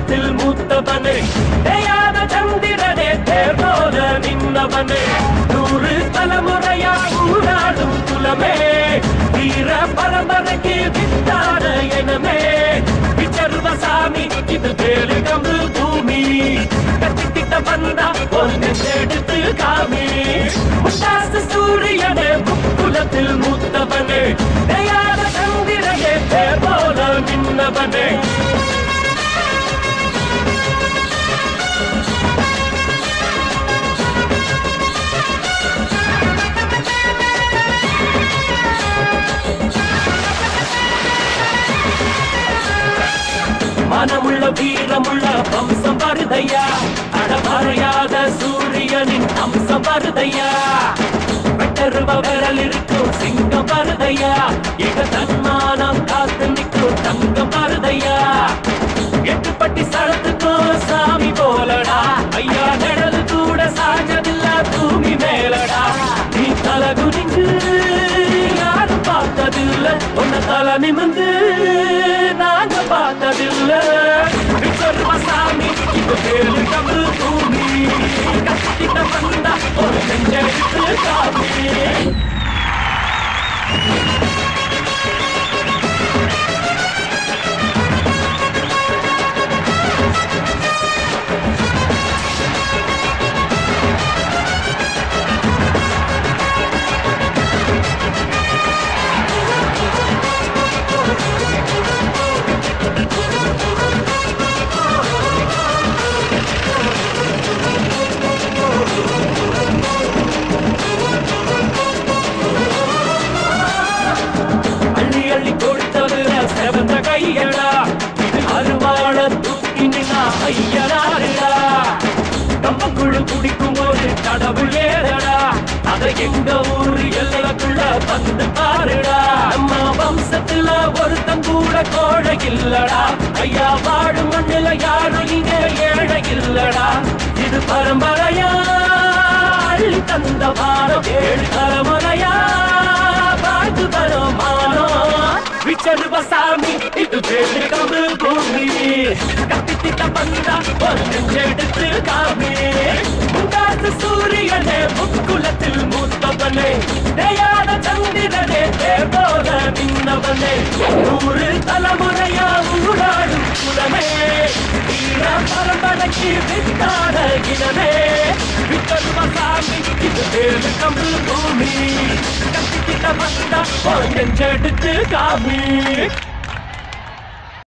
முக்குலத்தில் மூத்தவனே தேயாத சந்திரனே தேர் போல நின்னவனே நூறு தலைமுறையா ஊராடும் குலமே வீர பரம்பரைக்கு வித்தான எனமே விச்சர்வசாமி இது வேலு கம்பு பூமி கத்தித்திட்ட வந்தா ஒன்று எடுத்து காமி முட்டாசு சூரியனே முக்குலத்தில் மூத்தவனே தயார சந்திரனே தேர் போல நின்னவனே மனமுள்ள வீரமுள்ள வம்சம் வருதையா அடமறையாத சூரியனின் அம்சம் வருதையா வெட்டருவ விரல் இருக்கும் சிங்கம் வருதையா இக தன்மானம் காத்து நிற்கும் தங்கம் வருதையா எட்டுப்பட்டி சடத்துக்கும் சாமி போலடா ஐயா நிழல் கூட சாஞ்சதில்ல பூமி மேலடா நீ தலகு நின்று யாரும் பார்த்ததில்ல உன்னை தலை நிமிந்து நாங்க பார்த்ததில்ல சர்வசாமி இது பேரு கம்பு பூமி கத்திட்ட வந்தா ஒரு நெஞ்செடுத்து காமி அள்ளி அள்ளி கொடுத்ததுல செவந்த கையடா இது அருவாள தூக்கி நின்னா ஐயனாருடா கம்பக்குழு குடிக்கும் போது கடவுள் ஏறடா அதை எங்க ஊரு எல்லைக்குள்ள வந்து பாருடா நம்ம வம்சத்துல ஒருத்தன் கூட கோழை இல்லடா ஐயா வாழும் மண்ணில யாரும் இங்க ஏழை இல்லடா இது பரம்பரையா அள்ளி தந்த வாரம் ஏழு தலைமுறையா வாழ்த்து வரும் மானம் விச்சருவசாமி இது பேரு கம்பு பூமி கத்தித்திட்ட வந்தா ஒரு நெஞ்செடுத்து காமி முந்தாசு சூரியனே முக்குலத்தில் மூத்தவனே தயாத சந்திரனே தேவோல நின்னவனே நூறு தலைமுறையா ஊராடும் குலமே வீர பரம்பரைக்கு வித்தான இனமே வித்தருவசாமி இது பேரு கம்பு பூமி கத்தித்திட்ட வந்தா ஒரு நெஞ்செடுத்து காமி